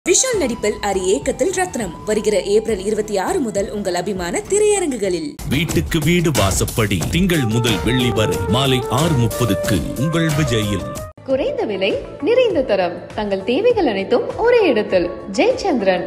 விஷால் நடிப்பில் அரி ஏக்கத்தில் ரத்னம் வருகிற ஏப்ரல் இருபத்தி ஆறு முதல் உங்கள் அபிமான திரையரங்குகளில் வீட்டுக்கு வீடு வாசப்படி திங்கள் முதல் வெள்ளி வரை மாலை ஆறு முப்பதுக்கு உங்கள் விஜயில் குறைந்த விலை நிறைந்த தரம் தங்கள் தேவைகள் அனைத்தும் ஒரே இடத்தில் ஜெயச்சந்திரன்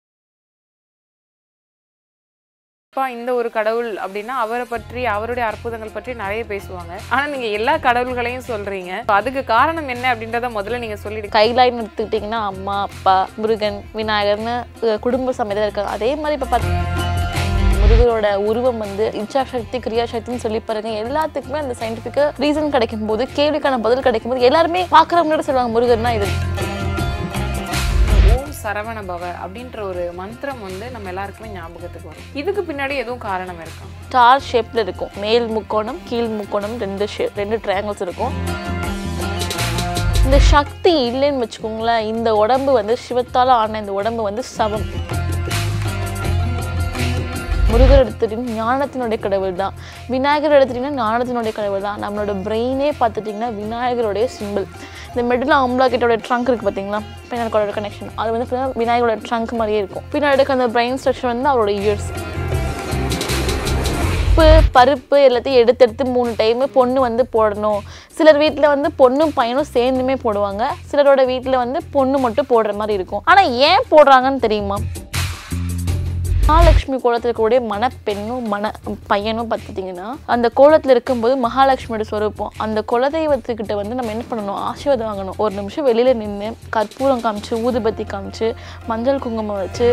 அப்பா இந்த ஒரு கடவுள் அப்படின்னா அவரை பற்றி அவருடைய அற்புதங்கள் பற்றி நிறைய பேசுவாங்க ஆனா நீங்க எல்லா கடவுள்களையும் சொல்றீங்க So, அதுக்கு காரணம் என்ன அப்படின்றத முதல்ல நீங்க சொல்லிடுங்க கைலாய்னு எடுத்துக்கிட்டிங்கன்னா அம்மா அப்பா முருகன் விநாயகர்னு அஹ், குடும்ப சமையல் இருக்காங்க அதே மாதிரி இப்போ பார்த்து முருகரோட உருவம் வந்து இச்சா சக்தி கிரியா சக்தின்னு சொல்லி பாருங்க எல்லாத்துக்குமே அந்த சயின்டிஃபிக் ரீசன் கிடைக்கும் போது கேள்விக்கான பதில் கிடைக்கும் போது எல்லாருமே பார்க்குறவங்களோட சொல்லுவாங்க முருகன்னா இது ஓம் சரவண பவ அப்படின்ற ஒரு மந்திரம் வந்து நம்ம எல்லாருக்குமே ஞாபகத்துக்கு வரும் இதுக்கு பின்னாடி எதுவும் காரணம் இருக்கா ஸ்டார் ஷேப்ல இருக்கும் மேல் முக்கோணம் கீழ் முக்கோணம் ரெண்டு ஷேப் ரெண்டு ட்ரையாங்கிள்ஸ் இருக்கும் இந்த சக்தி இல்லைன்னு வச்சுக்கோங்களேன் இந்த உடம்பு வந்து சிவத்தால ஆன இந்த உடம்பு வந்து சவம் முருகர் எடுத்துட்டிங்கன்னா ஞானத்தினுடைய கடவுள் தான் விநாயகர் எடுத்துட்டிங்கன்னா ஞானத்தினுடைய கடவுள் தான் நம்மளோட பிரெயினே பார்த்துட்டிங்கன்னா விநாயகருடைய சிம்பிள் இந்த மிடில் அம்பலாக்கெட்டோட ட்ரங்க் இருக்குது பார்த்தீங்களா பின்னாடி கனெக்ஷன் அது வந்து பார்த்தீங்கன்னா விநாயகரோட ட்ரங்க் மாதிரியே இருக்கும் பின்னாடி இருக்க அந்த பிரெயின் ஸ்ட்ரக்சர் வந்து அவரோட இயர்ஸ் உப்பு பருப்பு எல்லாத்தையும் எடுத்து எடுத்து மூணு டைமு பொண்ணு வந்து போடணும் சிலர் வீட்டில் வந்து பொண்ணும் பையனும் சேர்ந்துமே போடுவாங்க சிலரோட வீட்டில் வந்து பொண்ணு மட்டும் போடுற மாதிரி இருக்கும் ஆனால் ஏன் போடுறாங்கன்னு தெரியுமா மகாலட்சுமி கோலத்தில் இருக்கக்கூடிய மணப்பெண்ணும் மன பையனும் பார்த்துட்டிங்கன்னா அந்த கோலத்தில் இருக்கும்போது மகாலட்சுமியோட ஸ்வரூப்பம் அந்த குலதெய்வத்துக்கிட்ட வந்து நம்ம என்ன பண்ணணும் ஆசீர்வாதம் வாங்கணும் ஒரு நிமிஷம் வெளியில் நின்று கற்பூரம் காமிச்சு ஊதுபத்தி காமிச்சு மஞ்சள் குங்குமம் வச்சு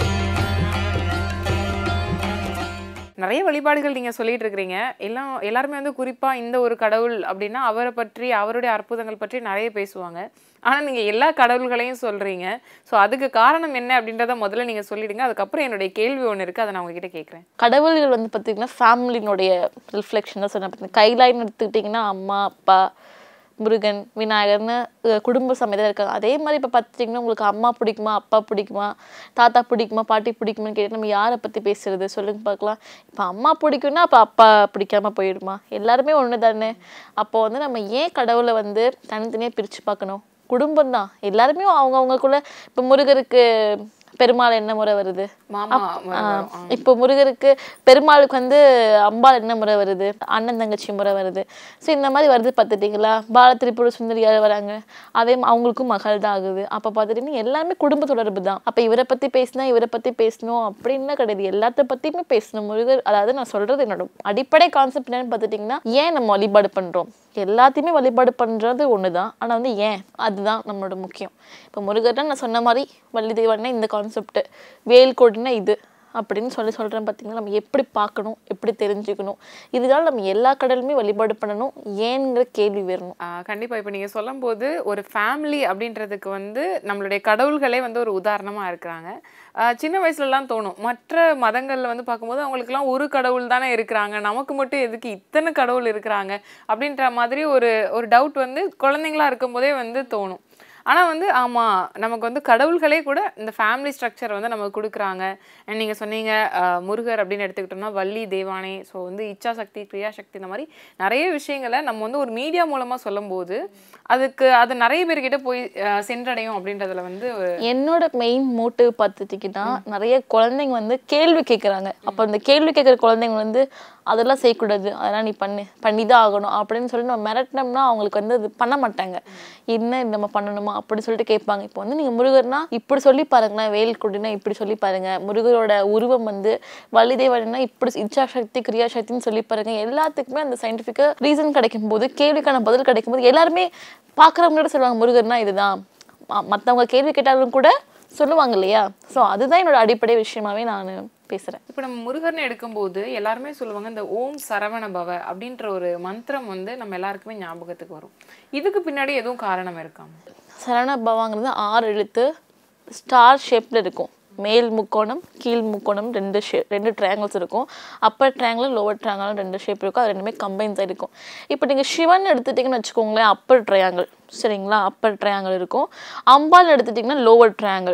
நிறைய வழிபாடுகள் நீங்க சொல்லிட்டு இருக்கிறீங்க எல்லாம் எல்லாருமே வந்து குறிப்பா இந்த ஒரு கடவுள் அப்படின்னா அவரை பற்றி அவருடைய அற்புதங்கள் பற்றி நிறைய பேசுவாங்க ஆனா நீங்க எல்லா கடவுள்களையும் சொல்றீங்க ஸோ அதுக்கு காரணம் என்ன அப்படின்றத முதல்ல நீங்க சொல்லிடுங்க அதுக்கப்புறம் என்னுடைய கேள்வி ஒன்று இருக்கு அதை நான் உங்ககிட்ட கேட்குறேன் கடவுள்கள் வந்து பார்த்திங்கன்னா ஃபேமிலினுடைய ரிஃப்ளெக்ஷன் தான் சொன்னேன் பார்த்தீங்க கைலாய்னு எடுத்துக்கிட்டிங்கன்னா அம்மா அப்பா முருகன் விநாயகர்னு அஹ், குடும்ப சமையல் இருக்காங்க அதே மாதிரி இப்போ பார்த்துட்டிங்கன்னா உங்களுக்கு அம்மா பிடிக்குமா அப்பா பிடிக்குமா தாத்தா பிடிக்குமா பாட்டி பிடிக்குமான்னு கேட்டு நம்ம யாரை பற்றி பேசுறது சொல்லுங்க பார்க்கலாம் இப்போ அம்மா பிடிக்கும்னா அப்போ அப்பா பிடிக்காம போயிடுமா எல்லாருமே ஒன்று தானே அப்போ வந்து நம்ம ஏன் கடவுளை வந்து தனித்தனியாக பிரித்து பார்க்கணும் குடும்பம் தான் எல்லாருமே அவங்கவுங்களுக்குள்ள இப்போ முருகருக்கு பெருமாள் என்ன முறை வருது மாமா முறை ஆ, வரும். ஆ. இப்போ முருகருக்கு பெருமாளுக்கு வந்து அம்பாள் என்ன முறை வருது அண்ணன் தங்கச்சி முறை வருது ஸோ இந்த மாதிரி வருது பார்த்துட்டிங்களா பால திரிபுர சுந்தரியார் வராங்க அதே ம- அவங்களுக்கும் மகள் தான் ஆகுது அப்போ பார்த்துட்டிங்கன்னா எல்லாமே குடும்ப தொடர்பு தான் அப்போ இவரை பற்றி பேசினா இவரை பற்றி பேசணும் அப்படின்லாம் கிடையாது எல்லாத்த பற்றியுமே பேசணும் முருகர் அதாவது நான் சொல்கிறது என்னோட அடிப்படை கான்செப்ட் என்னன்னு பார்த்துட்டிங்கன்னா ஏன் நம்ம வழிபாடு பண்ணுறோம் எல்லாத்தையுமே வழிபாடு பண்ணுறது ஒன்று தான் ஆனால் வந்து ஏன் அதுதான் நம்மளோட முக்கியம் இப்போ முருகர்னா நான் சொன்ன மாதிரி வள்ளி தெய்வம்னா இந்த கான்செப்ட் வேல் கோடுனா இது அப்படின்னு சொல்லி சொல்கிறேன் பார்த்தீங்கன்னா நம்ம எப்படி பார்க்கணும் எப்படி தெரிஞ்சுக்கணும் இதனால நம்ம எல்லா கடலுமே வழிபாடு பண்ணணும் ஏங்கிற கேள்வி வரணும் ஆ, கண்டிப்பா இப்போ நீங்க சொல்லும்போது ஒரு ஃபேமிலி அப்படின்றதுக்கு வந்து நம்மளுடைய கடவுள்களே வந்து ஒரு உதாரணமா இருக்கிறாங்க ஆ, சின்ன வயசுலலாம் தோணும் மற்ற மதங்கள்ல வந்து பார்க்கும்போது அவங்களுக்குலாம் ஒரு கடவுள் தானே இருக்கிறாங்க நமக்கு மட்டும் எதுக்கு இத்தனை கடவுள் இருக்கிறாங்க அப்படின்ற மாதிரி ஒரு ஒரு டவுட் வந்து குழந்தைங்களா இருக்கும்போதே வந்து தோணும் ஆனா வந்து ஆமா நமக்கு வந்து கடவுள்களே கூட இந்த ஃபேமிலி ஸ்ட்ரக்சர் வந்து நமக்கு கொடுக்குறாங்க And நீங்க சொன்னீங்க ஆஹ், முருகர் அப்படின்னு எடுத்துக்கிட்டோம்னா வள்ளி தேவானை ஸோ வந்து இச்சா சக்தி கிரியா சக்தி இந்த மாதிரி நிறைய விஷயங்களை நம்ம வந்து ஒரு மீடியா மூலமா சொல்லும்போது அதுக்கு அது நிறைய பேர்கிட்ட போய் ஆஹ், சென்றடையும் அப்படின்றதுல வந்து ஒரு என்னோட மெயின் மோட்டிவ் பார்த்துட்டிங்கன்னா நிறைய குழந்தைங்க வந்து கேள்வி கேட்குறாங்க அப்போ அந்த கேள்வி கேட்குற குழந்தைங்க வந்து அதெல்லாம் செய்யக்கூடாது அதெல்லாம் நீ பண்ணு பண்ணி தான் ஆகணும் அப்படின்னு சொல்லி நம்ம மிரட்டினோம்னா அவங்களுக்கு வந்து அது பண்ண மாட்டாங்க என்ன இது நம்ம பண்ணணுமா அப்படின்னு சொல்லிட்டு கேட்பாங்க இப்போ வந்து நீங்கள் முருகர்னா இப்படி சொல்லி பாருங்களேன் வேல் குடினா இப்படி சொல்லி பாருங்க முருகரோட உருவம் வந்து வள்ளிதேவனா இப்படி இச்சா சக்தி கிரியா சக்தின்னு சொல்லி பாருங்க எல்லாத்துக்குமே அந்த சயின்டிஃபிக் ரீசன் கிடைக்கும் போது கேள்விக்கான பதில் கிடைக்கும் போது எல்லாருமே பார்க்குறவங்களோட சொல்லுவாங்க முருகர்னா இதுதான் ம- மத்தவங்க கேள்வி கேட்டாலும் கூட சொல்லுவாங்க இல்லையா ஸோ அதுதான் என்னோட அடிப்படை விஷயமாவே நான் பேசுறேன் இப்போ நம்ம முருகர்னு எடுக்கும்போது எல்லாருமே சொல்லுவாங்க இந்த ஓம் சரவண பவ அப்படின்ற ஒரு மந்திரம் வந்து நம்ம எல்லாருக்குமே ஞாபகத்துக்கு வரும் இதுக்கு பின்னாடி எதுவும் காரணம் இருக்காங்க சரண பவாங்கிறது ஆறு எழுத்து ஸ்டார் ஷேப்ல இருக்கும் மேல் முக்கோணம் கீழ் முக்கோணம் ரெண்டு ஷேப் ரெண்டு ட்ரையாங்கிள்ஸ் இருக்கும் அப்பர் ட்ரையாங்கிள் லோவர் ட்ரையாங்கிள் ரெண்டு ஷேப் இருக்கும் அது ரெண்டுமே கம்பைன்ஸ் ஆகிருக்கும் இப்போ நீங்கள் சிவன் எடுத்துட்டிங்கன்னு வச்சுக்கோங்களேன் அப்பர் ட்ரையாங்கிள் சரிங்களா அப்பர் ட்ரையாங்கிள் இருக்கும் அம்பாள் எடுத்துட்டிங்கன்னா லோவர் ட்ரையாங்கிள்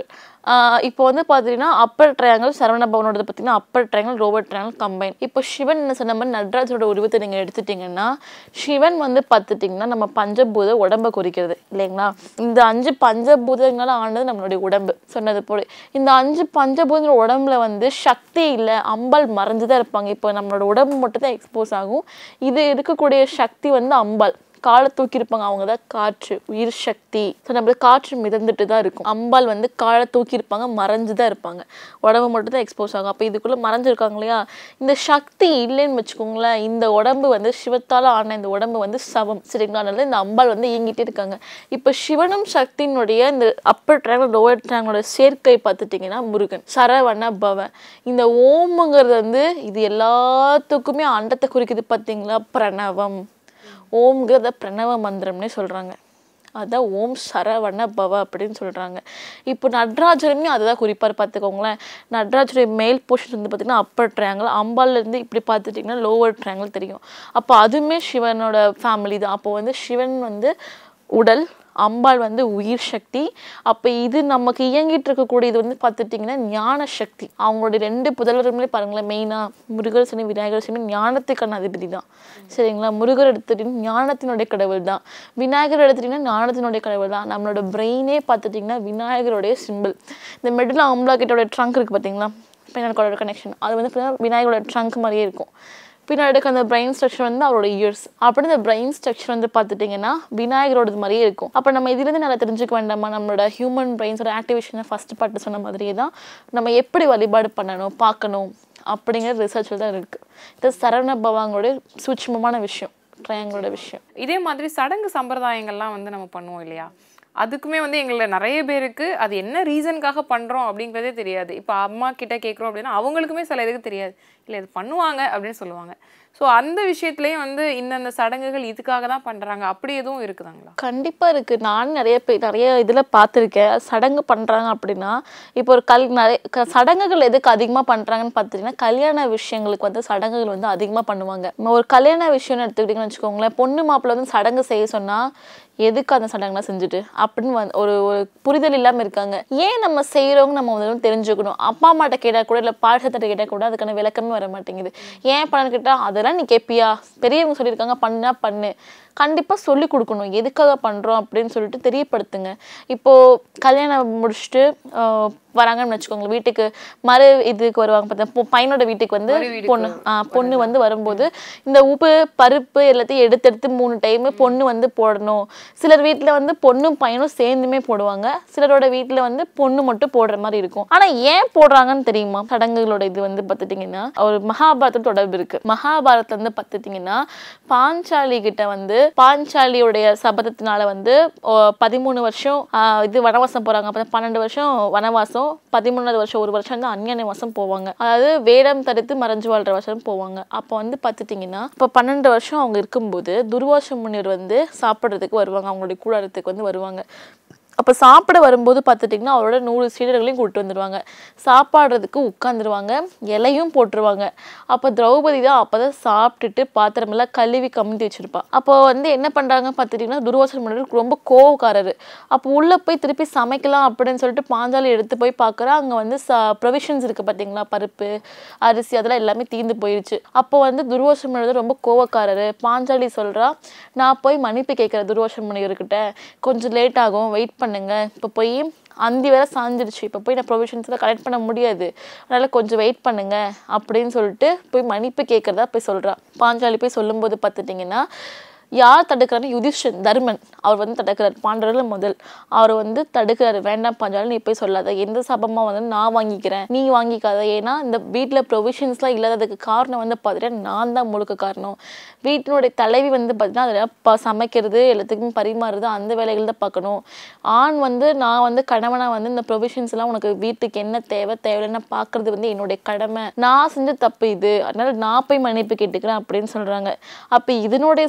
ஆஹ் இப்போ வந்து பார்த்தீங்கன்னா அப்பர் ட்ரையாங்கிள் சரவண பவனோடது பார்த்தீங்கன்னா upper triangle lower triangle combine இப்போ சிவன் என்ன சொன்ன மாதிரி நடராஜரோட உருவத்தை நீங்கள் எடுத்துட்டிங்கன்னா சிவன் வந்து பார்த்துட்டிங்கன்னா நம்ம பஞ்சபூத உடம்பை குறிக்கிறது இல்லைங்களா இந்த அஞ்சு பஞ்சபூதங்களால் ஆனது நம்மளுடைய உடம்பு சொன்னது போல இந்த அஞ்சு பஞ்சபூத உடம்புல வந்து சக்தி இல்லை அம்பாள் மறைஞ்சு தான் இருப்பாங்க இப்போ நம்மளோட உடம்பு மட்டும் தான் எக்ஸ்போஸ் ஆகும் இது இருக்கக்கூடிய சக்தி வந்து அம்பாள் காலை தூக்கியிருப்பாங்க அவங்க தான் காற்று உயிர் சக்தி ஸோ நம்மளுக்கு காற்று மிதந்துட்டு தான் இருக்கும் அம்பாள் வந்து காலை தூக்கியிருப்பாங்க மறைஞ்சு தான் இருப்பாங்க உடம்பு மட்டும் தான் எக்ஸ்போஸ் ஆகும் அப்போ இதுக்குள்ளே மறைஞ்சிருக்காங்க இல்லையா இந்த சக்தி இல்லைன்னு வச்சுக்கோங்களேன் இந்த உடம்பு வந்து சிவத்தால் ஆன இந்த உடம்பு வந்து சவம் சரிங்களா அதனால இந்த அம்பாள் வந்து இயங்கிட்டே இருக்காங்க இப்போ சிவனும் சக்தியினுடைய இந்த அப்பர் ட்ராங்கல் லோவர் ட்ராங்கலோட சேர்க்கை பார்த்துட்டிங்கன்னா முருகன் சரவண பவ இந்த ஓமுங்கிறது வந்து இது எல்லாத்துக்குமே அண்டத்தை குறிக்குது பார்த்தீங்களா பிரணவம் ஓம்ங்கிறத பிரணவ மந்திரம்னே சொல்கிறாங்க அதான் ஓம் சரவண பவ அப்படின்னு சொல்கிறாங்க இப்போ நடராஜருமே அதுதான் குறிப்பார் பார்த்துக்கோங்களேன் நடராஜருடைய மேல் போர்ஷன் வந்து பார்த்திங்கன்னா அப்பர் ட்ரையாங்கிள் அம்பால்லேருந்து இப்படி பார்த்துட்டிங்கன்னா லோவர் ட்ரையாங்கிள் தெரியும் அப்போ அதுவுமே சிவனோட ஃபேமிலி தான் அப்போ வந்து சிவன் வந்து உடல் அம்பாள் வந்து உயிர் சக்தி அப்போ இது நமக்கு இயங்கிட்டு இருக்கக்கூடியது வந்து பார்த்துட்டிங்கன்னா ஞான சக்தி அவங்களுடைய ரெண்டு புதல்வர்களே பாருங்களேன் மெயினாக முருகர் சனி விநாயகர் சனி ஞானத்துக்கான அதிபதி தான் சரிங்களா முருகர் எடுத்துட்டிங்கன்னா ஞானத்தினுடைய கடவுள் தான் விநாயகர் எடுத்துட்டிங்கன்னா ஞானத்தினுடைய கடவுள் தான் நம்மளோட பிரெயினே பார்த்துட்டிங்கன்னா விநாயகருடைய சிம்பிள் இந்த மெடில் அம்லாக்கெட்டோட ட்ரங்க் இருக்குது பார்த்தீங்களா பின்னாடி கனெக்ஷன் அது வந்து பார்த்தீங்கன்னா விநாயகரோட ட்ரங்க் மாதிரியே இருக்கும் பின்னாடி இருக்க அந்த பிரெயின் ஸ்ட்ரக்சர் வந்து அவரோட இயர்ஸ் அப்படி இந்த பிரெயின் ஸ்ட்ரக்சர் வந்து பார்த்துட்டிங்கன்னா விநாயகரோடது மாதிரியே இருக்கும் அப்போ நம்ம இதுலேருந்து நல்லா தெரிஞ்சுக்க வேண்டாமா நம்மளோட ஹியூமன் பிரெயின்ஸோட ஆக்டிவேஷனை ஃபஸ்ட் பாட்டு சொன்ன மாதிரியே தான் நம்ம எப்படி வழிபாடு பண்ணணும் பார்க்கணும் அப்படிங்கிற ரிசர்ச்சில் தான் இருக்குது இது சரவண பவாங்களோட சூட்சமமான விஷயம் ட்ரையாங்களோட விஷயம் இதே மாதிரி சடங்கு சம்பிரதாயங்கள்லாம் வந்து நம்ம பண்ணுவோம் இல்லையா அதுக்குமே வந்து எங்களை நிறைய பேருக்கு அது என்ன ரீசனுக்காக பண்ணுறோம் அப்படிங்கிறதே தெரியாது இப்போ அம்மா கிட்ட கேட்குறோம் அப்படின்னா அவங்களுக்குமே சில இதுக்கு தெரியாது இல்லை இது பண்ணுவாங்க அப்படின்னு சொல்லுவாங்க ஸோ அந்த விஷயத்துலேயும் வந்து இந்தந்த சடங்குகள் இதுக்காக தான் பண்ணுறாங்க அப்படி எதுவும் இருக்குதாங்களா கண்டிப்பாக இருக்குது நானும் நிறைய பேர் நிறைய இதில் பார்த்துருக்கேன் சடங்கு பண்ணுறாங்க அப்படின்னா இப்போ ஒரு கல் நிறைய க- சடங்குகள் எதுக்கு அதிகமாக பண்ணுறாங்கன்னு பார்த்துட்டிங்கன்னா கல்யாண விஷயங்களுக்கு வந்து சடங்குகள் வந்து அதிகமாக பண்ணுவாங்க நம்ம ஒரு கல்யாண விஷயம்னு எடுத்துக்கிட்டிங்கன்னு வச்சுக்கோங்களேன் பொண்ணு மாப்பிள்ளை வந்து சடங்கு செய்ய சொன்னால் எதுக்கு அந்த சடங்குலாம் செஞ்சுட்டு அப்படின்னு வந்து ஒரு ஒரு புரிதல் இல்லாமல் இருக்காங்க ஏன் நம்ம செய்கிறவங்க நம்ம வந்து தெரிஞ்சுக்கணும் அப்பா அம்மாட்ட கேட்டால் கூட இல்லை பாடசத்திட்ட கேட்டால் கூட அதுக்கான விளக்கமே வர மாட்டேங்குது ஏன் பண்ணு கேட்டால் அதெல்லாம் நீ கேட்பியா பெரியவங்க சொல்லியிருக்காங்க பண்ணுனா பண்ணு கண்டிப்பாக சொல்லி கொடுக்கணும் எதுக்காக பண்ணுறோம் அப்படின்னு சொல்லிட்டு தெரியப்படுத்துங்க இப்போது கல்யாணம் முடிச்சுட்டு ஆஹ், வராங்கன்னு வச்சுக்கோங்களேன் வீட்டுக்கு மறு இதுக்கு வருவாங்க பார்த்தா பையனோட வீட்டுக்கு வந்து பொண்ணு ஆ, பொண்ணு வந்து வரும்போது இந்த உப்பு பருப்பு எல்லாத்தையும் எடுத்து எடுத்து மூணு டைம் பொண்ணு வந்து போடணும் சிலர் வீட்டில் வந்து பொண்ணும் பையனும் சேர்ந்துமே போடுவாங்க சிலரோட வீட்டில் வந்து பொண்ணு மட்டும் போடுற மாதிரி இருக்கும் ஆனால் ஏன் போடுறாங்கன்னு தெரியுமா சடங்குகளோட இது வந்து பார்த்துட்டிங்கன்னா ஒரு மகாபாரத தொடர்பு இருக்கு மகாபாரதத்துல வந்து பார்த்துட்டிங்கன்னா பாஞ்சாலி கிட்ட வந்து பாஞ்சாலியுடைய சபதத்தினால வந்து ஓ, பதிமூணு வருஷம் ஆ, இது வனவாசம் போறாங்க அப்போ பன்னெண்டு வருஷம் வனவாசம் பதிமூணாவது வருஷம் ஒரு வருஷம் வந்து அந்நியவாசம் போவாங்க அதாவது வேடம் தடுத்து மறைஞ்சு வாழ்ற வருஷம் போவாங்க அப்போ வந்து பார்த்துட்டிங்கன்னா இப்போ பன்னெண்டு வருஷம் அவங்க இருக்கும்போது துர்வாச முனிவர் வந்து சாப்பிட்றதுக்கு வருவாங்க அவங்களுடைய கூடாரத்துக்கு வந்து வருவாங்க அப்போ சாப்பிட வரும்போது பார்த்துட்டிங்கன்னா அவரோட நூறு சீடர்களையும் கூப்பிட்டு வந்துடுவாங்க சாப்பாடுறதுக்கு உட்காந்துருவாங்க இலையும் போட்டுருவாங்க அப்போ திரௌபதி தான் அப்போ தான் சாப்பிட்டுட்டு பாத்திரமெல்லாம் கழுவி கமுத்தி வச்சிருப்பா அப்போ வந்து என்ன பண்ணுறாங்க பார்த்துட்டிங்கன்னா துர்வாசன் முனிவர் ரொம்ப கோவக்காரரு அப்போ உள்ளே போய் திருப்பி சமைக்கலாம் அப்படின்னு சொல்லிட்டு பாஞ்சாலி எடுத்து போய் பார்க்குறா அங்கே வந்து ச ப்ரொவிஷன்ஸ் இருக்குது பார்த்தீங்களா பருப்பு அரிசி அதெல்லாம் எல்லாமே தீர்ந்து போயிடுச்சு அப்போ வந்து துர்வாசன் முனிவர் ரொம்ப கோவக்காரரு பாஞ்சாலி சொல்கிறா நான் போய் மன்னிப்பு கேட்குறேன் துர்வாசன் முனிவர்கிட்ட கொஞ்சம் லேட் ஆகும் வெயிட் பண்ணுங்க இப்போ போய் அந்தி வேற சாஞ்சிருச்சு இப்போ போய் நான் ப்ரொவிஷன்ஸில் கலெக்ட் பண்ண முடியாது அதனால் கொஞ்சம் வெயிட் பண்ணுங்க அப்படின்னு சொல்லிட்டு போய் மன்னிப்பு கேட்குறதா போய் சொல்கிறா பாஞ்சாலி போய் சொல்லும்போது பார்த்துட்டிங்கன்னா யார் தடுக்கிறாருன்னு யுதிஷ்டன் தர்மன் அவர் வந்து தடுக்கிறார் பாண்டவர்கள் முதல் அவர் வந்து தடுக்கிறாரு வேண்டாம் பாஞ்சாலி நீ போய் சொல்லாத எந்த சாபமா வந்து நான் வாங்கிக்கிறேன் நீ வாங்கிக்காத ஏன்னா இந்த வீட்டில் ப்ரொவிஷன்ஸ்லாம் இல்லாததுக்கு காரணம் வந்து பார்த்தீங்கன்னா நான் தான் முழுக்க காரணம் வீட்டினுடைய தலைவி வந்து பார்த்தீங்கன்னா அதில் ப சமைக்கிறது எல்லாத்துக்கும் பரிமாறுறது அந்த வேலைகள் தான் பார்க்கணும் ஆண் வந்து நான் வந்து கணவனாக வந்து இந்த ப்ரொவிஷன்ஸ் எல்லாம் உனக்கு வீட்டுக்கு என்ன தேவை தேவையில்லைன்னு பார்க்கறது வந்து என்னுடைய கடமை நான் செஞ்ச தப்பு இது அதனால நான் போய் மன்னிப்பு கேட்டுக்கிறேன் அப்படின்னு சொல்றாங்க அப்போ இதனுடைய சடங்குக்கு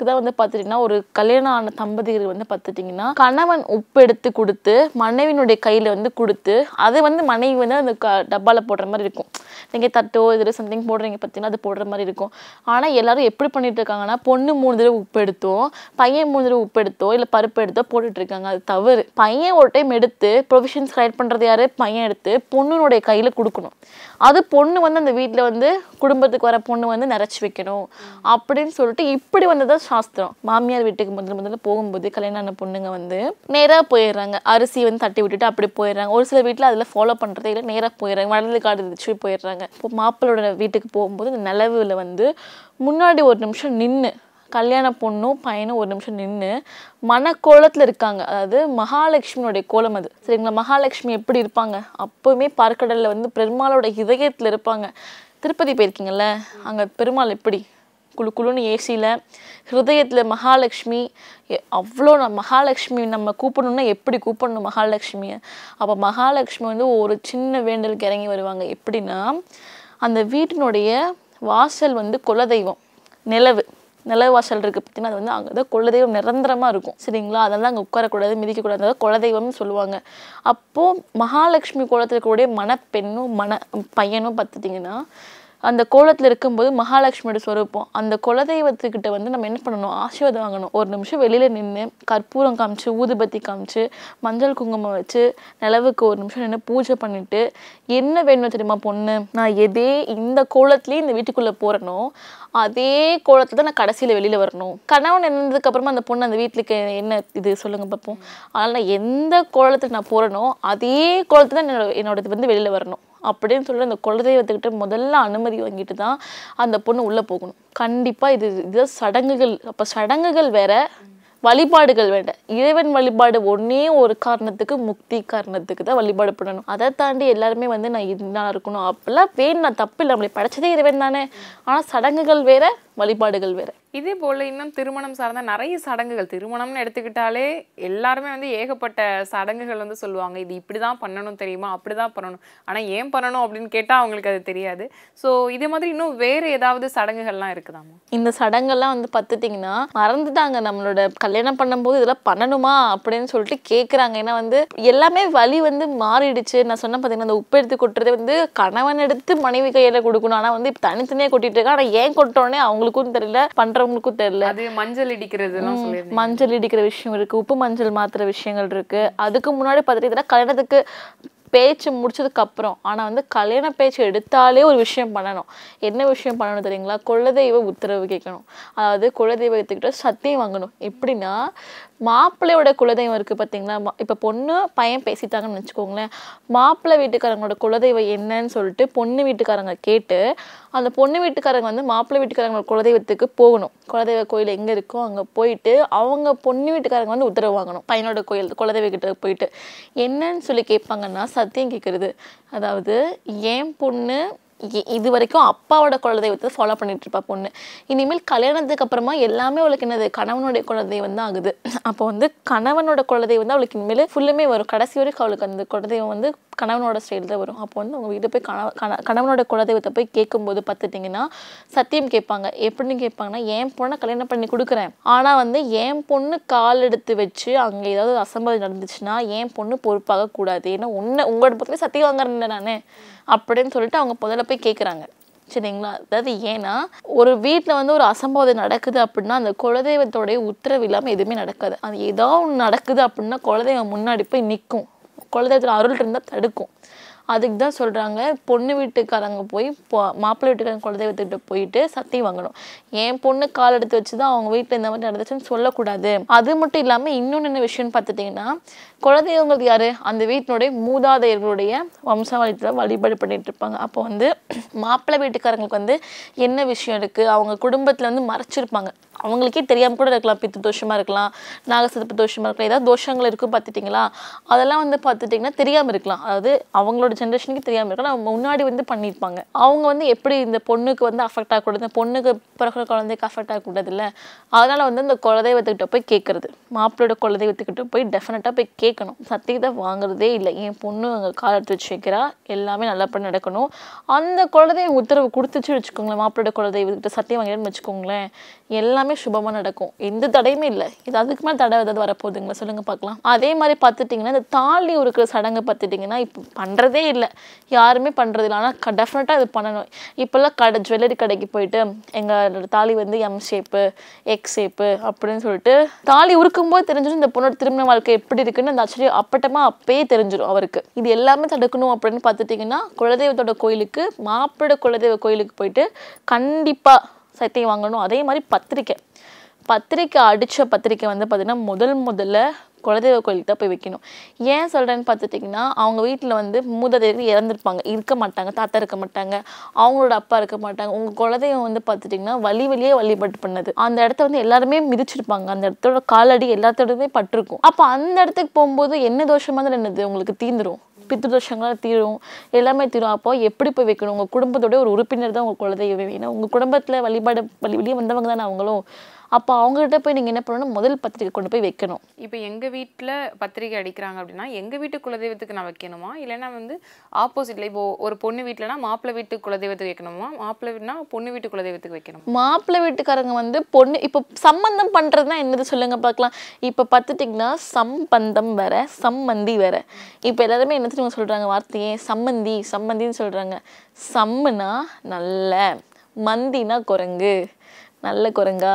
தான் வந்து பார்த்துட்டிங்கன்னா ஒரு கல்யாணம் ஆன தம்பதியர் வந்து பார்த்துட்டிங்கன்னா கணவன் உப்பு எடுத்து கொடுத்து மனைவியினுடைய கையில் வந்து கொடுத்து அது வந்து மனைவி வந்து அந்த க டப்பாவில் போடுற மாதிரி இருக்கும் நீங்கள் தட்டோ இதில் சம்திங் போடுறீங்க பார்த்தீங்கன்னா அது போடுற மாதிரி இருக்கும் ஆனால் எல்லாரும் எப்படி பண்ணிட்டு இருக்காங்கன்னா பொண்ணு மூணு தடவை உப்பு எடுத்தோ பையன் மூணு தடவை உப்பு எடுத்தோ இல்லை பருப்பு எடுத்தோ போட்டுட்டு இருக்காங்க அது தவறு பையன் ஒரு டைம் எடுத்து ப்ரொவிஷன்ஸ் கலெக்ட் பண்ணுறது யாரு பையன் எடுத்து பொண்ணுனுடைய கையில் கொடுக்கணும் அது பொண்ணு வந்து அந்த வீட்டில் வந்து குடும்பத்துக்கு வர பொண்ணு வந்து நிறச்சி வைக்கணும் அப்படின்னு சொல்லிட்டு இப்படி வந்ததான் சாஸ்திரம் மாமியார் வீட்டுக்கு முதல்ல முதல்ல போகும்போது கல்யாணம் ஆன பொண்ணுங்க வந்து நேராக போயிடுறாங்க அரிசி வந்து தட்டி விட்டுட்டு அப்படி போயிடுறாங்க ஒரு சில வீட்டில் அதில் ஃபாலோ பண்ணுறதே இல்லை நேராக போயிடுறாங்க வலது காடு வச்சு போயிடுறாங்க இப்போ மாப்பிள்ளோட வீட்டுக்கு போகும்போது இந்த நிலவுல வந்து முன்னாடி ஒரு நிமிஷம் நின்று கல்யாண பொண்ணும் பையனும் ஒரு நிமிஷம் நின்று மனக்கோலத்தில் இருக்காங்க அதாவது மகாலட்சுமியோடைய கோலம் அது சரிங்களா மகாலட்சுமி எப்படி இருப்பாங்க அப்போவுமே பார்க்கடலில் வந்து பெருமாளோட இதயத்தில் இருப்பாங்க திருப்பதி போயிருக்கீங்கல்ல அங்கே பெருமாள் எப்படி குளு குளுன்னு ஏசியில் ஹிருதயத்தில் மகாலட்சுமி எ- அவ்வளோ ந- மகாலட்சுமி நம்ம கூப்பிடணும்னா எப்படி கூப்பிடணும் மகாலட்சுமியை அப்போ மகாலட்சுமி வந்து ஒரு சின்ன வேண்டலுக்கு இறங்கி வருவாங்க எப்படின்னா அந்த வீட்டினுடைய வாசல் வந்து குலதெய்வம் நிலவு நிலவு வாசல் இருக்குது பார்த்தீங்கன்னா அது வந்து அங்கே தான் குலதெய்வம் நிரந்தரமாக இருக்கும் சரிங்களா அதெல்லாம் அங்கே உட்காரக்கூடாது மிதிக்கக்கூடாது அதாவது குலதெய்வம்னு சொல்லுவாங்க அப்போது மகாலட்சுமி கோலத்தில் இருக்கக்கூடிய மணப்பெண்ணும் மன பையனும் பார்த்துட்டிங்கன்னா அந்த கோலத்தில் இருக்கும்போது மகாலட்சுமியோட ஸ்வரூபம் அந்த குலதெய்வத்துக்கிட்ட வந்து நம்ம என்ன பண்ணணும் ஆசீர்வாதம் வாங்கணும் ஒரு நிமிஷம் வெளியில் நின்று கற்பூரம் காமிச்சு ஊதுபத்தி காமிச்சு மஞ்சள் குங்குமம் வச்சு நிலவுக்கு ஒரு நிமிஷம் நின்று பூஜை பண்ணிட்டு என்ன வேணும் தெரியுமா பொண்ணு நான் எதே இந்த கோலத்துலேயே இந்த வீட்டுக்குள்ளே போகிறனோ அதே கோலத்தில் தான் நான் கடைசியில் வெளியில் வரணும் கணவன் இறந்ததுக்கு அப்புறமா அந்த பொண்ணு அந்த வீட்டுக்கு என்ன இது சொல்லுங்க பார்ப்போம் அதனால் நான் எந்த கோலத்தில் நான் போகிறனோ அதே கோலத்தில் தான் என்னோட என்னோடது வந்து வெளியில் வரணும் அப்படின்னு சொல்லி அந்த குலதெய்வத்துக்கிட்ட முதல்ல அனுமதி வாங்கிட்டு தான் அந்த பொண்ணு உள்ளே போகணும் கண்டிப்பாக இது இது சடங்குகள் அப்போ சடங்குகள் வேற வழிபாடுகள் வேண்டாம் இறைவன் வழிபாடு ஒண்ணே ஒரு காரணத்துக்கு முக்தி காரணத்துக்கு தான் வழிபாடு பண்ணணும் அதை தாண்டி எல்லாருமே வந்து நான் இதா இருக்கணும் அப்பெல்லாம் வேணும் தப்பு இல்லை நம்மளை படைச்சதே இறைவன் தானே ஆனால் சடங்குகள் வேற வழிபாடுகள் வேற இதே போல இன்னும் திருமணம் சார்ந்த நிறைய சடங்குகள் திருமணம்னு எடுத்துக்கிட்டாலே எல்லாருமே வந்து ஏகப்பட்ட சடங்குகள் வந்து சொல்லுவாங்க இது இப்படி தான் பண்ணணும் தெரியுமா அப்படி தான் பண்ணணும் ஆனால் ஏன் பண்ணணும் அப்படின்னு கேட்டால் அவங்களுக்கு அது தெரியாது ஸோ இதே மாதிரி இன்னும் வேறு ஏதாவது சடங்குகள்லாம் இருக்குதாமா இந்த சடங்கெல்லாம் வந்து பார்த்துட்டிங்கன்னா மறந்துட்டாங்க நம்மளோட கல்யாணம் பண்ணும்போது இதெல்லாம் பண்ணணுமா அப்படின்னு சொல்லிட்டு கேட்குறாங்க ஏன்னா வந்து எல்லாமே வழி வந்து மாறிடுச்சு நான் சொன்ன பார்த்தீங்கன்னா அந்த உப்பு எடுத்து கொட்டுறதே வந்து கணவன் எடுத்து மனைவி கையில் கொடுக்கணும் ஆனால் வந்து இப்போ தனித்தனியாக கொட்டிட்டு இருக்கா ஆனால் ஏன் கொட்டோன்னே அவங்களுக்கும் தெரியல பண்ணுறவங்களுக்கும் தெரியல அது மஞ்சள் இடிக்கிறதுலாம் சொல்லியிருந்தீங்க மஞ்சள் இடிக்கிற விஷயம் இருக்கு உப்பு மஞ்சள் மாத்துற விஷயங்கள் இருக்கு அதுக்கு முன்னாடி பார்த்துட்டு இதெல்லாம் கல்யாணத்துக்கு பேச்சு முடிச்சதுக்கு அப்புறம் ஆனா வந்து கல்யாண பேச்சு எடுத்தாலே ஒரு விஷயம் பண்ணணும் என்ன விஷயம் பண்ணணும் தெரியுங்களா குலதெய்வ உத்தரவு கேட்கணும் அதாவது குலதெய்வத்துக்கிட்ட சத்தியம் வாங்கணும் எப்படின்னா மாப்பிள்ளையோட குலதெய்வம் இருக்கு பார்த்தீங்களா மா- இப்ப பொண்ணு பையன் பேசிட்டாங்கன்னு வச்சுக்கோங்களேன் மாப்பிள்ளை வீட்டுக்காரங்களோட குலதெய்வம் என்னன்னு சொல்லிட்டு பொண்ணு வீட்டுக்காரங்க கேட்டு அந்த பொண்ணு வீட்டுக்காரங்க வந்து மாப்பிள்ளை வீட்டுக்காரங்களோட குலதெய்வத்துக்கு போகணும் குலதெய்வ கோயில் எங்க இருக்கோ அங்க போயிட்டு அவங்க பொண்ணு வீட்டுக்காரங்க வந்து உத்தரவு வாங்கணும் பையனோட கோயில் குலதெய்வ கிட்ட போயிட்டு என்னன்னு சொல்லி கேட்பாங்கன்னா சத்தியம் கேட்கறது அதாவது ஏன் பொண்ணு இ- இது வரைக்கும் அப்பாவோட குலதெய்வத்தை ஃபாலோ பண்ணிட்டு இருப்பா பொண்ணு இனிமேல் கல்யாணத்துக்கு அப்புறமா எல்லாமே அவளுக்கு என்னது கணவனுடைய குலதெய்வம் தான் ஆகுது அப்போ வந்து கணவனோட குலதெய்வம் தான் அவளுக்கு இனிமேல் ஃபுல்லுமே வரும் கடைசி வரைக்கும் அவளுக்கு அந்த குலதெய்வம் வந்து கணவனோட ஸ்டைல் தான் வரும் அப்போ வந்து அவங்க வீட்டை போய் கணவ கண- கணவனோட குலதெய்வத்தை போய் கேட்கும்போது பார்த்துட்டிங்கன்னா சத்தியம் கேட்பாங்க எப்படின்னு கேட்பாங்கன்னா என் பொண்ணை கல்யாணம் பண்ணி கொடுக்குறேன் ஆனால் வந்து என் பொண்ணு கால் எடுத்து வச்சு அங்கே ஏதாவது அசம்பாவிதம் நடந்துச்சுன்னா என் பொண்ணு பொறுப்பாக கூடாது ஏன்னா உன்னை உங்களோட பக்கத்துல சத்தியம் வாங்குறேன் நானே அப்படின்னு சொல்லிட்டு அவங்க முதல்ல போய் கேட்குறாங்க சரிங்களா அதாவது ஏன்னா ஒரு வீட்டில் வந்து ஒரு அசம்பாவிதம் நடக்குது அப்படின்னா அந்த குலதெய்வத்தோடைய உத்தரவு இல்லாமல் எதுவுமே நடக்காது அது ஏதோ ஒன்று நடக்குது அப்படின்னா குலதெய்வம் முன்னாடி போய் நிற்கும் குலதெய்வத்தில் அருள் இருந்தால் தடுக்கும் அதுக்கு தான் சொல்கிறாங்க பொண்ணு வீட்டுக்காரங்க போய் பொ- மாப்பிள்ளை வீட்டுக்காரங்க குலதெய்வத்துக்கிட்ட போயிட்டு சத்தியம் வாங்கணும் என் பொண்ணு கால் எடுத்து வச்சு தான் அவங்க வீட்டில் இந்த மாதிரி நடந்துச்சுன்னு சொல்லக்கூடாது அது மட்டும் இல்லாமல் இன்னொன்று என்ன விஷயம்னு பார்த்துட்டிங்கன்னா குலதெய்வங்கள் யாரு அந்த வீட்டினுடைய மூதாதையர்களுடைய வம்சாவளியத்தில் வழிபாடு பண்ணிட்டு இருப்பாங்க அப்போ வந்து மாப்பிள்ளை வீட்டுக்காரங்களுக்கு வந்து என்ன விஷயம் இருக்குது அவங்க குடும்பத்தில் வந்து மறைச்சிருப்பாங்க அவங்களுக்கே தெரியாமல் கூட இருக்கலாம் பித்து தோஷமாக இருக்கலாம் நாகசதுப்பு தோஷமாக இருக்கலாம் ஏதாவது தோஷங்கள் இருக்கும் பார்த்துட்டிங்களா அதெல்லாம் வந்து பார்த்துட்டிங்கன்னா தெரியாமல் இருக்கலாம் அதாவது அவங்களோட ஜென்ரேஷனுக்கு தெரியாமல் இருக்கலாம் அவங்க முன்னாடி வந்து பண்ணியிருப்பாங்க அவங்க வந்து எப்படி இந்த பொண்ணுக்கு வந்து அஃபெக்ட் ஆகக்கூடாது இந்த பொண்ணுக்கு பிறகுற குழந்தைக்கு அஃபெக்ட் ஆகக்கூடாது இல்லை அதனால் வந்து இந்த குலதெய்வத்துக்கிட்ட போய் கேட்குறது மாப்பிள்ளோட குலதெய்வத்துக்கிட்ட போய் டெஃபினட்டாக போய் கேட்கணும் சத்தியத்தை வாங்குறதே இல்லை என் பொண்ணு அங்கே கால் எடுத்து வச்சு வைக்கிறா எல்லாமே நல்லபடி நடக்கணும் அந்த குலதெய்வம் உத்தரவு கொடுத்துச்சு வச்சுக்கோங்களேன் மாப்பிள்ளோட குலதெய்வத்துக்கிட்ட சத்தியம் வாங்கிறேன்னு வச்சுக்கோங்களேன் எல்லாமே எல்லாமே சுபமாக நடக்கும் எந்த தடையுமே இல்லை இது அதுக்கு மேலே தடை ஏதாவது வரப்போகுதுங்களா சொல்லுங்க பார்க்கலாம் அதே மாதிரி பார்த்துட்டிங்கன்னா இந்த தாலி உருக்கிற சடங்கு பார்த்துட்டிங்கன்னா இப்போ பண்ணுறதே இல்லை யாருமே பண்ணுறது இல்லை ஆனால் டெஃபினட்டாக இது பண்ணணும் இப்போல்லாம் கடை ஜுவல்லரி கடைக்கு போயிட்டு எங்கள் தாலி வந்து எம் ஷேப்பு எக்ஸ் ஷேப்பு அப்படின்னு சொல்லிட்டு தாலி உருக்கும்போது தெரிஞ்சிடும் இந்த பொண்ணோட திருமண வாழ்க்கை எப்படி இருக்குன்னு அந்த ஆச்சரியம் அப்பட்டமா அப்பயே தெரிஞ்சிடும் அவருக்கு இது எல்லாமே தடுக்கணும் அப்படின்னு பார்த்துட்டிங்கன்னா குலதெய்வத்தோட கோயிலுக்கு மாப்பிள்ளை குலதெய்வ கோயிலுக்கு போயிட்டு கண்டிப்பாக சத்தியம் வாங்கணும் அதே மாதிரி பத்திரிக்கை பத்திரிக்கை அடித்த பத்திரிக்கை வந்து பார்த்திங்கன்னா முதல் முதல்ல குலதெய்வ கோயிலுக்கு தான் போய் வைக்கணும் ஏன் சொல்கிறேன்னு பார்த்துட்டிங்கன்னா அவங்க வீட்டில் வந்து மூதாதையர்கள் இறந்துருப்பாங்க இருக்க மாட்டாங்க தாத்தா இருக்க மாட்டாங்க அவங்களோட அப்பா இருக்க மாட்டாங்க உங்கள் குலதெய்வம் வந்து பார்த்துட்டிங்கன்னா வழி வழியே வழிபட்டு பண்ணது அந்த இடத்த வந்து எல்லாருமே மிதிச்சிருப்பாங்க அந்த இடத்தோட காலடி எல்லாத்தோடமே பட்டிருக்கும் அப்போ அந்த இடத்துக்கு போகும்போது என்ன தோஷமாக தான் என்னது உங்களுக்கு தீந்துரும் பித்து தோஷங்களால் தீரும் எல்லாமே தீரும் அப்போ எப்படி போய் வைக்கணும் உங்கள் குடும்பத்தோட ஒரு உறுப்பினர் தான் உங்கள் குலதெய்வம் ஏன்னா உங்கள் குடும்பத்தில் வழிபாடு வழி வெளியே வந்தவங்க தானே அவங்களும் அப்போ அவங்ககிட்ட போய் நீங்கள் என்ன பண்ணணும் முதல் பத்திரிக்கை கொண்டு போய் வைக்கணும் இப்போ எங்கள் வீட்டில் பத்திரிக்கை அடிக்கிறாங்க அப்படின்னா எங்கள் வீட்டு குலதெய்வத்துக்கு நான் வைக்கணுமா இல்லைன்னா வந்து ஆப்போசிட்ல இப்போ ஒரு பொண்ணு வீட்டிலனா மாப்பிள்ளை வீட்டு குலதெய்வத்துக்கு வைக்கணுமா மாப்பிள்ளை வீட்டுனா பொண்ணு வீட்டு குலதெய்வத்துக்கு வைக்கணுமா மாப்பிள்ளை வீட்டுக்காரங்க வந்து பொண்ணு இப்போ சம்பந்தம் பண்ணுறதுனா என்னது சொல்லுங்க பார்க்கலாம் இப்போ பார்த்துட்டிங்கன்னா சம்பந்தம் வேற சம்மந்தி வேற இப்போ எல்லாருமே என்ன தெரியுமா சொல்கிறாங்க வார்த்தையே சம்மந்தி சம்மந்தின்னு சொல்கிறாங்க சம்முனா நல்ல மந்தினா குரங்கு நல்ல குரங்கா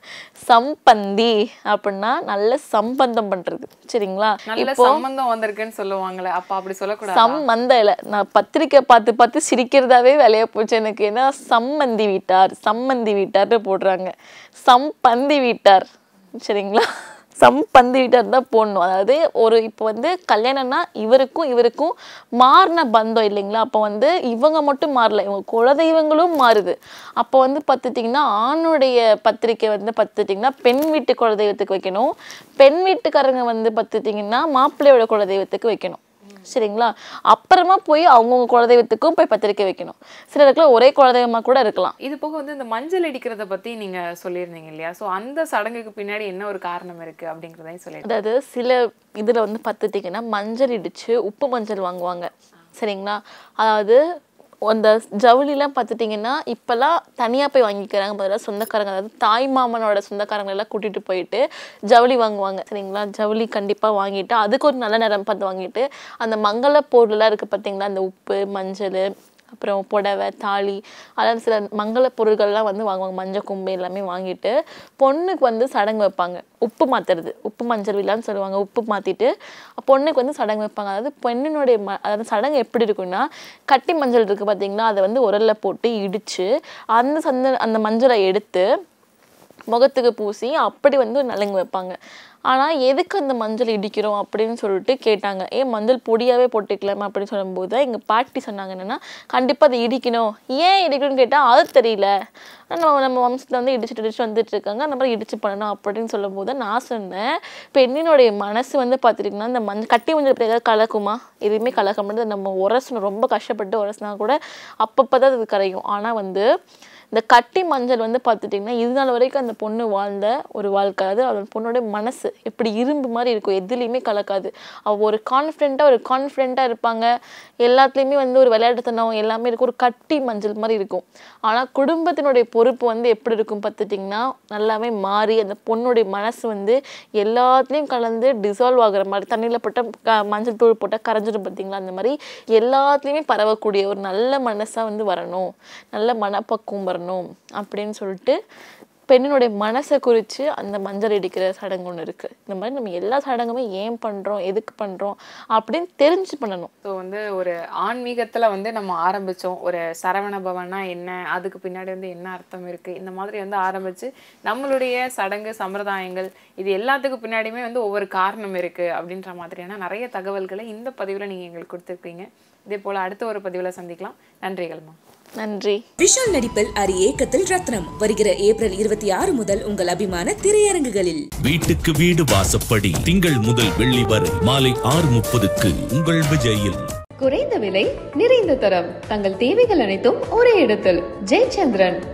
சம்பந்தி அப்படின்னா நல்ல சம்பந்தம் பண்றது சரிங்களா நல்ல சம்பந்தம் வந்திருக்குன்னு சொல்லுவாங்களே அப்ப அப்படி சொல்லக்கூடாது சம்மந்தம் இல்லை நான் பத்திரிக்கை பார்த்து பார்த்து சிரிக்கிறதாவே வேலையா போச்சு எனக்கு ஏன்னா சம்மந்தி வீட்டார் சம்மந்தி வீட்டார்னு போடுறாங்க சம்பந்தி வீட்டார் சரிங்களா சம்பந்தி வீட்டார் தான் போடணும் அதாவது ஒரு இப்போ வந்து கல்யாணம்னா இவருக்கும் இவருக்கும் மாறின பந்தம் இல்லைங்களா அப்போ வந்து இவங்க மட்டும் மாறல இவங்க குலதெய்வங்களும் மாறுது அப்போ வந்து பார்த்துட்டிங்கன்னா ஆணுடைய பத்திரிக்கை வந்து பார்த்துட்டிங்கன்னா பெண் வீட்டு குலதெய்வத்துக்கு வைக்கணும் பெண் வீட்டுக்காரங்க வந்து பார்த்துட்டிங்கன்னா மாப்பிள்ளையோட குலதெய்வத்துக்கு வைக்கணும் சரிங்களா அப்புறமா போய் அவங்கவுங்க குலதெய்வத்துக்கும் போய் பத்திரிக்கை வைக்கணும் சிலருக்குலாம் ஒரே குலதெய்வமா கூட இருக்கலாம் இது போக வந்து இந்த மஞ்சள் அடிக்கிறத பத்தி நீங்க சொல்லியிருந்தீங்க இல்லையா சோ அந்த சடங்குக்கு பின்னாடி என்ன ஒரு காரணம் இருக்கு அப்படிங்கறதையும் சொல்லிடுங்க அதாவது சில இதில் வந்து பார்த்துட்டிங்கன்னா மஞ்சள் இடித்து உப்பு மஞ்சள் வாங்குவாங்க சரிங்களா அதாவது அந்த ஜவுளிலாம் பார்த்துட்டிங்கன்னா இப்போல்லாம் தனியாக போய் வாங்கிக்கிறாங்க பதிலாக சொந்தக்காரங்க அதாவது தாய் மாமனோட சொந்தக்காரங்க எல்லாம் கூட்டிகிட்டு போயிட்டு ஜவுளி வாங்குவாங்க சரிங்களா ஜவுளி கண்டிப்பாக வாங்கிட்டு அதுக்கு ஒரு நல்ல நேரம் பார்த்து வாங்கிட்டு அந்த மங்கள பொருள்லாம் இருக்குது பார்த்தீங்களா அந்த உப்பு மஞ்சள் அப்புறம் புடவை தாலி அதாவது சில மங்கள பொருட்கள்லாம் வந்து வாங்குவாங்க மஞ்சள் கும்பு எல்லாமே வாங்கிட்டு பொண்ணுக்கு வந்து சடங்கு வைப்பாங்க உப்பு மாத்துறது உப்பு மஞ்சள் விழான்னு சொல்லுவாங்க உப்பு மாற்றிட்டு பொண்ணுக்கு வந்து சடங்கு வைப்பாங்க அதாவது பெண்ணினுடைய ம அதாவது சடங்கு எப்படி இருக்குன்னா கட்டி மஞ்சள் இருக்குது பார்த்தீங்களா அதை வந்து உரல்ல போட்டு இடித்து அந்த சந்த அந்த மஞ்சளை எடுத்து முகத்துக்கு பூசி அப்படி வந்து நலுங்கு வைப்பாங்க ஆனால் எதுக்கு அந்த மஞ்சள் இடிக்கிறோம் அப்படின்னு சொல்லிட்டு கேட்டாங்க ஏன் மஞ்சள் பொடியாகவே போட்டுக்கலாமா அப்படின்னு சொல்லும்போது தான் எங்கள் பாட்டி சொன்னாங்க என்னென்னா கண்டிப்பாக அதை இடிக்கணும் ஏன் இடிக்கணும்னு கேட்டால் அது தெரியல நம்ம நம்ம வம்சத்தில் வந்து இடிச்சுட்டு இடிச்சு வந்துட்டு இருக்காங்க அந்த மாதிரி இடிச்சு பண்ணணும் அப்படின்னு சொல்லும்போது தான் நான் சொன்னேன் பெண்ணினுடைய மனசு வந்து பார்த்துட்டிங்கன்னா இந்த மஞ்சள் கட்டி மஞ்சள் இப்படி ஏதாவது கலக்குமா எதுவுமே கலக்க முடியாது நம்ம உரசணும் ரொம்ப கஷ்டப்பட்டு உரசினா கூட அப்பப்போ தான் அது கரையும் ஆனால் வந்து இந்த கட்டி மஞ்சள் வந்து பார்த்துட்டிங்கன்னா இது நாள் வரைக்கும் அந்த பொண்ணு வாழ்ந்த ஒரு வாழ்க்கை அது அந்த பொண்ணோட மனசு எப்படி இரும்பு மாதிரி இருக்கும் எதுலேயுமே கலக்காது அவள் ஒரு கான்ஃபிடென்ட்டாக ஒரு கான்ஃபிடென்ட்டாக இருப்பாங்க எல்லாத்துலேயுமே வந்து ஒரு விளையாட்டுத்தனம் எல்லாமே இருக்கும் ஒரு கட்டி மஞ்சள் மாதிரி இருக்கும் ஆனால் குடும்பத்தினுடைய பொறுப்பு வந்து எப்படி இருக்கும் பார்த்துட்டிங்கன்னா நல்லாவே மாறி அந்த பொண்ணுடைய மனசு வந்து எல்லாத்துலேயும் கலந்து டிசால்வ் ஆகுற மாதிரி தண்ணியில் போட்டால் க மஞ்சள் தூள் போட்டால் கரைஞ்சிடும் பார்த்தீங்களா அந்த மாதிரி எல்லாத்துலேயுமே பரவக்கூடிய ஒரு நல்ல மனசாக வந்து வரணும் நல்ல மனப்பக்குவம் வரணும் அப்படின்னு சொல்லிட்டு பெண்ணினுடைய மனசை குறித்து அந்த மஞ்சள் இடிக்கிற சடங்கு ஒன்று இருக்குது இந்த மாதிரி நம்ம எல்லா சடங்குமே ஏன் பண்ணுறோம் எதுக்கு பண்ணுறோம் அப்படின்னு தெரிஞ்சு பண்ணணும் ஸோ வந்து ஒரு ஆன்மீகத்துல வந்து நம்ம ஆரம்பிச்சோம் ஒரு சரவண பவனா என்ன அதுக்கு பின்னாடி வந்து என்ன அர்த்தம் இருக்கு இந்த மாதிரி வந்து ஆரம்பிச்சு நம்மளுடைய சடங்கு சம்பிரதாயங்கள் இது எல்லாத்துக்கும் பின்னாடியுமே வந்து ஒவ்வொரு காரணம் இருக்கு அப்படின்ற மாதிரியான நிறைய தகவல்களை இந்த பதிவுல நீங்க எங்களுக்கு கொடுத்துருக்கீங்க இதே போல அடுத்த ஒரு பதிவுல சந்திக்கலாம் நன்றிகள்மா நன்றி விஷால் நடிப்பில் அரி ஏக்கத்தில் ரத்னம் வருகிற ஏப்ரல் இருபத்தி ஆறு முதல் உங்கள் அபிமான திரையரங்குகளில் வீட்டுக்கு வீடு வாசப்படி திங்கள் முதல் வெள்ளி வரை மாலை ஆறு முப்பதுக்கு உங்கள் விஜயில் குறைந்த விலை நிறைந்த தரம் தங்கள் தேவைகள் அனைத்தும் ஒரே இடத்தில் ஜெயச்சந்திரன்